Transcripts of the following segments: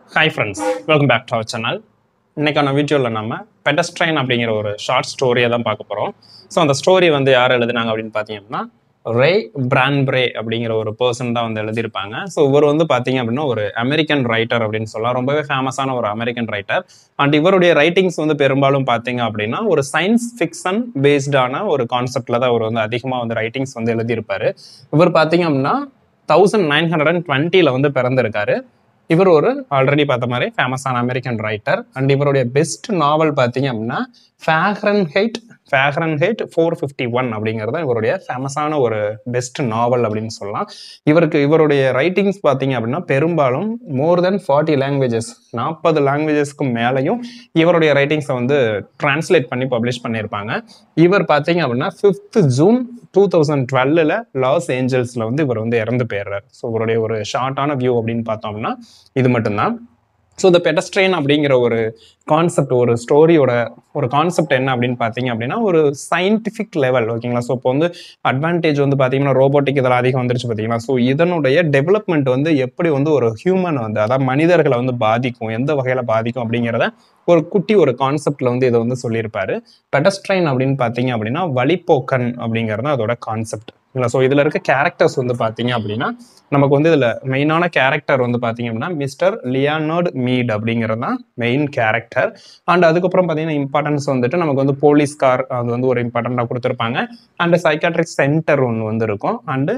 hi friends welcome back to our channel இன்னைக்கான வீடியோவில் நம்ம பெடஸ்ட்ரைன் அப்படிங்கிற ஒரு ஷார்ட் ஸ்டோரியை தான் பார்க்க போகிறோம் ஸோ அந்த ஸ்டோரி வந்து யார் எழுதுனாங்க அப்படின்னு பார்த்தீங்கன்னா ரே பிரான்பிரே அப்படிங்கிற ஒரு பர்சன் தான் வந்து எழுதியிருப்பாங்க ஸோ இவர் வந்து பார்த்தீங்க அப்படின்னா ஒரு அமெரிக்கன் ரைட்டர் அப்படின்னு சொல்லலாம் ரொம்பவே ஃபேமஸான ஒரு அமெரிக்கன் ரைட்டர் அண்ட் இவருடைய ரைட்டிங்ஸ் வந்து பெரும்பாலும் பார்த்தீங்க அப்படின்னா ஒரு சயின்ஸ் ஃபிக்ஷன் பேஸ்டான ஒரு கான்செப்டில் தான் அவர் வந்து அதிகமாக வந்து ரைட்டிங்ஸ் வந்து எழுதியிருப்பாரு இவர் பார்த்தீங்க அப்படின்னா தௌசண்ட் நைன் ஹண்ட்ரட் அண்ட் டுவெண்ட்டியில் வந்து பிறந்திருக்காரு இவர் ஒரு ஆல்ரெடி பார்த்த மாதிரி ஃபேமஸான அமெரிக்கன் ரைட்டர் அண்ட் இவருடைய பெஸ்ட் நாவல் பார்த்தீங்க அப்படின்னா Fahrenheit Fahrenheit four fifty one அப்படிங்கிறது இவருடைய ஃபேமஸான ஒரு பெஸ்ட் நாவல் அப்படின்னு சொல்லலாம் இவருக்கு இவருடைய ரைட்டிங்ஸ் பார்த்தீங்க அப்படின்னா பெரும்பாலும் மோர் தென் ஃபார்ட்டி லாங்குவேஜஸ் நாற்பது லாங்குவேஜஸ்க்கு மேலேயும் இவருடைய ரைட்டிங்ஸை வந்து டிரான்ஸ்லேட் பண்ணி பப்ளிஷ் பண்ணியிருப்பாங்க இவர் பார்த்தீங்க அப்படின்னா ஃபிஃப்த் ஜூன் டூ தௌசண்ட் டுவெல்லில் லாஸ் ஏஞ்சல்ஸில் வந்து இவர் வந்து இறந்து போயிடுறாரு ஸோ இவருடைய ஒரு ஷார்ட்டான வியூ அப்படின்னு பார்த்தோம்னா இது மட்டும்தான் ஸோ இந்த பெடஸ்ட்ரெயின் அப்படிங்கிற ஒரு கான்செப்ட் ஒரு ஸ்டோரியோட ஒரு கான்செப்ட் என்ன அப்படின்னு பார்த்தீங்க அப்படின்னா ஒரு சயின்டிஃபிக் லெவல் ஓகேங்களா ஸோ இப்போ வந்து அட்வான்டேஜ் வந்து பார்த்தீங்கன்னா ரோபோட்டிக் இதெல்லாம் அதிகம் வந்துருச்சு பார்த்தீங்களா ஸோ இதனுடைய டெவலப்மெண்ட் வந்து எப்படி வந்து ஒரு ஹியூமன் வந்து அதாவது மனிதர்களை வந்து பாதிக்கும் எந்த வகையில் பாதிக்கும் அப்படிங்கிறத ஒரு குட்டி ஒரு கான்செப்ட்ல வந்து இதை வந்து சொல்லியிருப்பாரு பெடஸ்ட்ரைன் அப்படின்னு பார்த்தீங்க அப்படின்னா வழிப்போக்கன் அப்படிங்கிறது அதோட கான்செப்ட் இல்லை ஸோ இதில் இருக்க கேரக்டர்ஸ் வந்து பார்த்தீங்க அப்படின்னா நமக்கு வந்து இதில் மெயினான கேரக்டர் வந்து பார்த்தீங்க அப்படின்னா மிஸ்டர் லியானோட் மீட் அப்படிங்கிறது தான் மெயின் கேரக்டர் அண்ட் அதுக்கப்புறம் பார்த்தீங்கன்னா இம்பார்ட்டன்ஸ் வந்துட்டு நமக்கு வந்து போலீஸ் கார் அது வந்து ஒரு இம்பார்ட்டண்ட்டாக கொடுத்துருப்பாங்க அண்ட் சைக்காட்ரிக் சென்டர் ஒன்று வந்து இருக்கும் அண்டு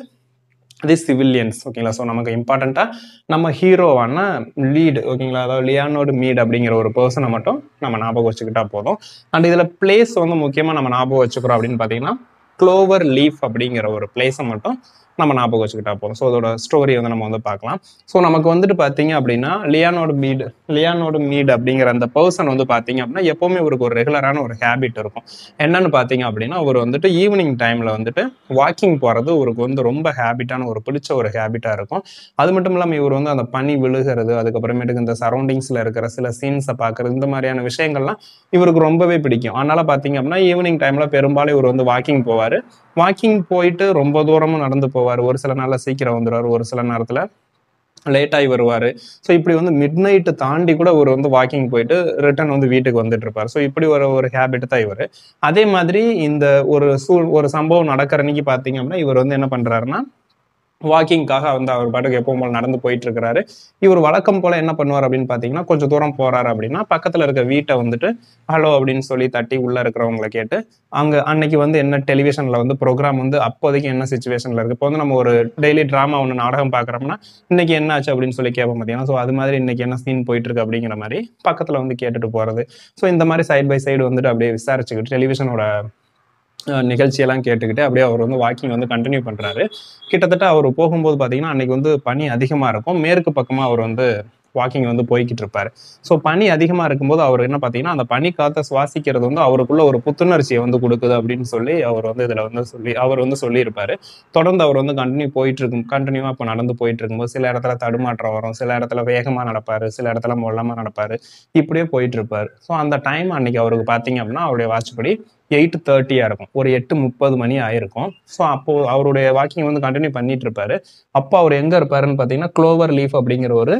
தி சிவிலியன்ஸ் ஓகேங்களா ஸோ நமக்கு இம்பார்ட்டண்ட்டாக நம்ம ஹீரோவான லீடு ஓகேங்களா அதாவது லியானோடு மீட் அப்படிங்கிற ஒரு பர்சனை மட்டும் நம்ம ஞாபகம் வச்சுக்கிட்டா போதும் அண்ட் இதில் பிளேஸ் வந்து முக்கியமாக நம்ம ஞாபகம் வச்சுக்கிறோம் அப்படின்னு பார்த்தீங்கன்னா க்ளோவர் லீஃப் அப்படிங்கிற ஒரு பிளேஸை மட்டும் நம்ம ஞாபகம் வச்சுக்கிட்டா போதும் ஸோ அதோட ஸ்டோரி வந்து நம்ம வந்து பார்க்கலாம் ஸோ நமக்கு வந்துட்டு பார்த்தீங்க அப்படின்னா லியானோட மீட் லியானோட மீட் அப்படிங்கிற அந்த பர்சன் வந்து பார்த்தீங்க அப்படின்னா எப்போவுமே அவருக்கு ஒரு ரெகுலரான ஒரு ஹேபிட் இருக்கும் என்னன்னு பார்த்தீங்க அப்படின்னா அவர் வந்துட்டு ஈவினிங் டைமில் வந்துட்டு வாக்கிங் போகிறது அவருக்கு வந்து ரொம்ப ஹேபிட்டான ஒரு பிடிச்ச ஒரு ஹேபிட்டாக இருக்கும் அது மட்டும் இல்லாமல் இவர் வந்து அந்த பனி விழுகிறது அதுக்கப்புறமேட்டுக்கு இந்த சரௌண்டிங்ஸில் இருக்கிற சில சீன்ஸை பார்க்குறது இந்த மாதிரியான விஷயங்கள்லாம் இவருக்கு ரொம்பவே பிடிக்கும் அதனால் பார்த்தீங்க அப்படின்னா ஈவினிங் டைமில் பெரும்பாலும் இவர் வந்து வாக்கிங் போவார் வாக்கிங் போயிட்டு ரொம்ப தூரமும் நடந்து போவார் ஒரு சில நாளில் சீக்கிரம் வந்துடுவார் ஒரு சில நேரத்தில் லேட்டாகி வருவார் ஸோ இப்படி வந்து மிட் நைட்டு தாண்டி கூட ஒரு வந்து வாக்கிங் போயிட்டு ரிட்டர்ன் வந்து வீட்டுக்கு வந்துட்டு இருப்பார் ஸோ இப்படி ஒரு ஒரு ஹேபிட் தான் இவர் அதே மாதிரி இந்த ஒரு சூழ் ஒரு சம்பவம் நடக்கிற அன்னைக்கு பார்த்தீங்க அப்படின்னா இவர் வந்து என்ன பண்ணுறாருன்னா வாக்கிங்காக வந்து அவர் பாட்டுக்கு எப்பவும் போல நடந்து போயிட்டு இருக்கிறாரு இவர் வழக்கம் போல என்ன பண்ணுவார் அப்படின்னு பார்த்தீங்கன்னா கொஞ்சம் தூரம் போறாரு அப்படின்னா பக்கத்துல இருக்க வீட்டை வந்துட்டு ஹலோ அப்படின்னு சொல்லி தட்டி உள்ள இருக்கிறவங்கள கேட்டு அங்க அன்னைக்கு வந்து என்ன டெலிவிஷன்ல வந்து ப்ரோக்ராம் வந்து அப்போதைக்கு என்ன சுச்சுவேஷன்ல இருக்கு இப்போ வந்து நம்ம ஒரு டெய்லி ட்ராமா ஒன்று நாடகம் பார்க்குறோம்னா இன்னைக்கு என்ன ஆச்சு அப்படின்னு சொல்லி கேட்போம் பார்த்தீங்கன்னா ஸோ அது மாதிரி இன்னைக்கு என்ன சீன் போயிட்டு இருக்கு அப்படிங்கிற மாதிரி பக்கத்துல வந்து கேட்டுட்டு போறது ஸோ இந்த மாதிரி சைட் பை சைடு வந்துட்டு அப்படியே விசாரிச்சுக்கிட்டு டெலிவிஷனோட நிகழ்ச்சியெல்லாம் கேட்டுக்கிட்டு அப்படியே அவர் வந்து வாக்கிங் வந்து கண்டினியூ பண்ணுறாரு கிட்டத்தட்ட அவர் போகும்போது பார்த்தீங்கன்னா அன்னைக்கு வந்து பனி அதிகமாக இருக்கும் மேற்கு பக்கமாக அவர் வந்து வாக்கிங் வந்து போய்கிட்டு இருப்பார் ஸோ பனி அதிகமாக இருக்கும்போது அவர் என்ன பார்த்தீங்கன்னா அந்த பனி காற்றை சுவாசிக்கிறது வந்து அவருக்குள்ள ஒரு புத்துணர்ச்சியை வந்து கொடுக்குது அப்படின்னு சொல்லி அவர் வந்து இதில் வந்து சொல்லி அவர் வந்து சொல்லியிருப்பாரு தொடர்ந்து அவர் வந்து கண்டினியூ போயிட்டு இருக்கும் கண்டினியூவாக இப்போ நடந்து போயிட்டு இருக்கும்போது சில இடத்துல தடுமாற்றம் வரும் சில இடத்துல வேகமாக நடப்பார் சில இடத்துல மொல்லமாக நடப்பார் இப்படியே போயிட்டு இருப்பார் ஸோ அந்த டைம் அன்னைக்கு அவருக்கு பார்த்தீங்க அப்படின்னா அவருடைய வாட்ச்படி எயிட் தேர்ட்டியாக இருக்கும் ஒரு எட்டு முப்பது மணி ஆயிருக்கும் ஸோ அப்போ அவருடைய வாக்கிங் வந்து கண்டினியூ பண்ணிட்டு இருப்பாரு அப்போ அவர் எங்கே இருப்பாருன்னு பார்த்தீங்கன்னா க்ளோவர் லீஃப் அப்படிங்கிற ஒரு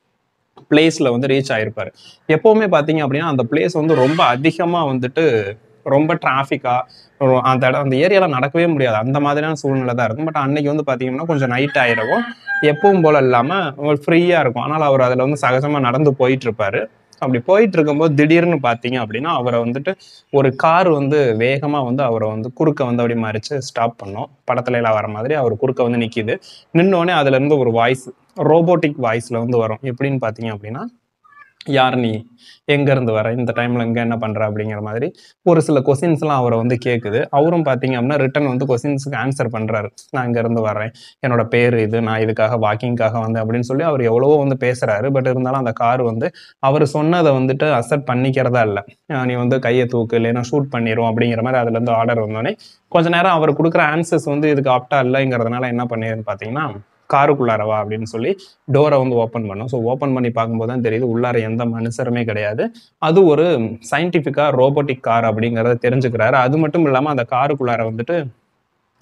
பிளேஸில் வந்து ரீச் ஆயிருப்பாரு எப்போவுமே பார்த்தீங்க அப்படின்னா அந்த பிளேஸ் வந்து ரொம்ப அதிகமாக வந்துட்டு ரொம்ப டிராஃபிக்காக அந்த இடம் அந்த ஏரியாவில் நடக்கவே முடியாது அந்த மாதிரியான சூழ்நிலை தான் இருக்கும் பட் அன்னைக்கு வந்து பார்த்தீங்கன்னா கொஞ்சம் நைட் ஆயிரவும் எப்பவும் போல இல்லாமல் ஃப்ரீயாக இருக்கும் ஆனால் அவர் அதில் வந்து சகஜமாக நடந்து போயிட்டு இருப்பாரு அப்படி போயிட்டு இருக்கும்போது திடீர்னு பார்த்தீங்க அப்படின்னா அவரை வந்துட்டு ஒரு கார் வந்து வேகமாக வந்து அவரை வந்து குறுக்க வந்து அப்படி மறிச்சு ஸ்டாப் பண்ணோம் படத்துல எல்லாம் வர மாதிரி அவர் குறுக்க வந்து நிற்கிது நின்னோடனே அதுல இருந்து ஒரு வாய்ஸ் ரோபோட்டிக் வாய்ஸ்ல வந்து வரும் எப்படின்னு பார்த்தீங்க அப்படின்னா யார் நீ எங்க இருந்து வர இந்த டைம்ல இங்க என்ன பண்ற அப்படிங்கிற மாதிரி ஒரு சில கொஸ்டின்ஸ்லாம் அவரை வந்து கேட்குது அவரும் பார்த்தீங்க அப்படின்னா ரிட்டன் வந்து கொஸ்டின்ஸுக்கு ஆன்சர் பண்றாரு நான் இங்க இருந்து வரேன் என்னோட பேர் இது நான் இதுக்காக வாக்கிங்காக வந்து அப்படின்னு சொல்லி அவர் எவ்வளவோ வந்து பேசுறாரு பட் இருந்தாலும் அந்த கார் வந்து அவர் சொன்னதை வந்துட்டு அக்செப்ட் பண்ணிக்கிறதா இல்லை நீ வந்து கையை தூக்கு இல்லைன்னா ஷூட் பண்ணிடும் அப்படிங்கிற மாதிரி அதுல இருந்து ஆர்டர் வந்தோடனே கொஞ்ச நேரம் அவர் கொடுக்குற ஆன்சர்ஸ் வந்து இதுக்கு ஆப்டா இல்லைங்கிறதுனால என்ன பண்ணிருன்னு பார்த்தீங்கன்னா காருக்குள்ளாரவா அப்படின்னு சொல்லி டோரை வந்து ஓப்பன் பண்ணும் ஸோ ஓப்பன் பண்ணி பார்க்கும்போது தான் தெரியுது உள்ளார எந்த மனுஷருமே கிடையாது அது ஒரு சயின்டிஃபிக்காக ரோபோட்டிக் கார் அப்படிங்கிறத தெரிஞ்சுக்கிறாரு அது மட்டும் இல்லாமல் அந்த காருக்குள்ளார வந்துட்டு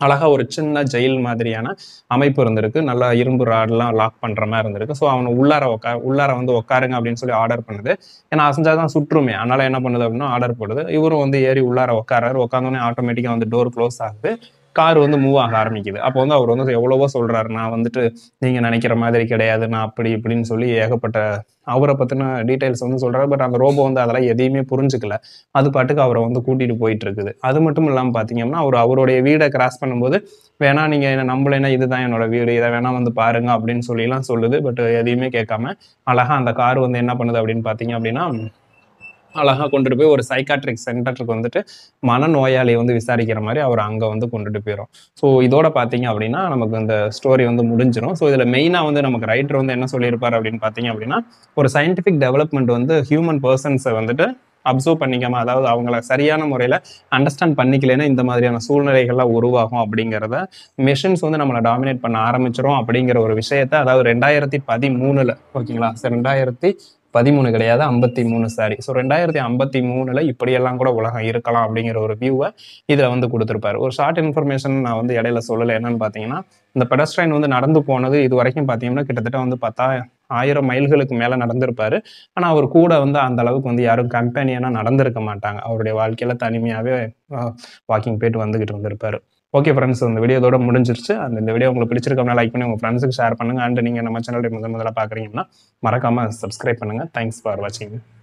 அழகா ஒரு சின்ன ஜெயில் மாதிரியான அமைப்பு இருந்திருக்கு நல்லா இரும்பு ராட்லாம் லாக் பண்ற மாதிரி இருந்திருக்கு ஸோ அவனை உள்ளார உட்கா உள்ளார வந்து உட்காருங்க அப்படின்னு சொல்லி ஆர்டர் பண்ணுது ஏன்னா அசைஞ்சாதான் சுற்றுமே அதனால என்ன பண்ணுது அப்படின்னா ஆர்டர் போடுது இவரும் வந்து ஏறி உள்ளார உட்காராரு உட்காந்தோடனே ஆட்டோமேட்டிக்காக வந்து டோர் க்ளோஸ் ஆகுது கார் வந்து மூவ் ஆக ஆரம்பிக்குது அப்போ வந்து அவர் வந்து எவ்வளவோ சொல்றாரு நான் வந்துட்டு நீங்க நினைக்கிற மாதிரி கிடையாது நான் அப்படி இப்படின்னு சொல்லி ஏகப்பட்ட அவரை பத்தின டீடைல்ஸ் வந்து சொல்றாரு பட் அந்த ரோபோ வந்து அதெல்லாம் எதையுமே புரிஞ்சுக்கல அது பாட்டுக்கு அவரை வந்து கூட்டிட்டு போயிட்டு இருக்குது அது மட்டும் இல்லாம பாத்தீங்கன்னா அவர் அவருடைய வீடை கிராஸ் பண்ணும்போது வேணா நீங்க என்ன நம்பலைன்னா இதுதான் என்னோட வீடு இதை வேணா வந்து பாருங்க அப்படின்னு சொல்லி எல்லாம் சொல்லுது பட் எதையுமே கேட்காம அழகா அந்த கார் வந்து என்ன பண்ணுது அப்படின்னு பாத்தீங்க அப்படின்னா அழகா கொண்டுட்டு போய் ஒரு சைக்காட்ரிக் சென்டருக்கு வந்துட்டு மனநோயாளியை வந்து விசாரிக்கிற மாதிரி அவர் அங்க வந்து கொண்டுட்டு போயிடும் ஸோ இதோட பாத்தீங்க அப்படின்னா நமக்கு இந்த ஸ்டோரி வந்து முடிஞ்சிடும் ஸோ இதுல மெயினா வந்து நமக்கு ரைட்டர் வந்து என்ன சொல்லியிருப்பாரு அப்படின்னு பாத்தீங்க அப்படின்னா ஒரு சயின்டிபிக் டெவலப்மெண்ட் வந்து ஹியூமன் பர்சன்ஸை வந்துட்டு அப்சர்வ் பண்ணிக்காம அதாவது அவங்கள சரியான முறையில் அண்டர்ஸ்டாண்ட் பண்ணிக்கலைன்னா இந்த மாதிரியான சூழ்நிலைகள்லாம் உருவாகும் அப்படிங்கிறத மிஷின்ஸ் வந்து நம்மளை டாமினேட் பண்ண ஆரம்பிச்சிரும் அப்படிங்கிற ஒரு விஷயத்த அதாவது ரெண்டாயிரத்தி பதிமூணுல ஓகேங்களா சரி ரெண்டாயிரத்தி பதிமூணு கிடையாது ஐம்பத்தி மூணு சாரி ஸோ ரெண்டாயிரத்தி ஐம்பத்தி மூணுல இப்படியெல்லாம் கூட உலகம் இருக்கலாம் அப்படிங்கிற ஒரு வியூவை இதில் வந்து கொடுத்துருப்பாரு ஒரு ஷார்ட் இன்ஃபர்மேஷன் நான் வந்து இடையில சொல்லலை என்னன்னு பார்த்தீங்கன்னா இந்த பெடஸ்ட்ரைன் வந்து நடந்து போனது இது வரைக்கும் பார்த்தீங்கன்னா கிட்டத்தட்ட வந்து பத்தா ஆயிரம் மைல்களுக்கு மேலே நடந்திருப்பாரு ஆனால் அவர் கூட வந்து அந்த அளவுக்கு வந்து யாரும் கம்பெனியனாக நடந்திருக்க மாட்டாங்க அவருடைய வாழ்க்கையில தனிமையாகவே வாக்கிங் போயிட்டு வந்துகிட்டு இருந்திருப்பாரு ஓகே ஃப்ரெண்ட்ஸ் இந்த வீடியோ இதோட முடிஞ்சிருச்சு அந்த இந்த வீடியோ உங்களுக்கு பிடிச்சிருக்கோம்னா லைக் பண்ணி உங்கள் ஃப்ரெண்ட்ஸுக்கு ஷேர் பண்ணுங்க அண்ட் நீங்கள் நம்ம சேனலுடைய முதல் முதல்ல பார்க்குறீங்கன்னா மறக்காம சப்ஸ்கிரைப் பண்ணுங்க தேங்க்ஸ் ஃபார் வாட்சிங்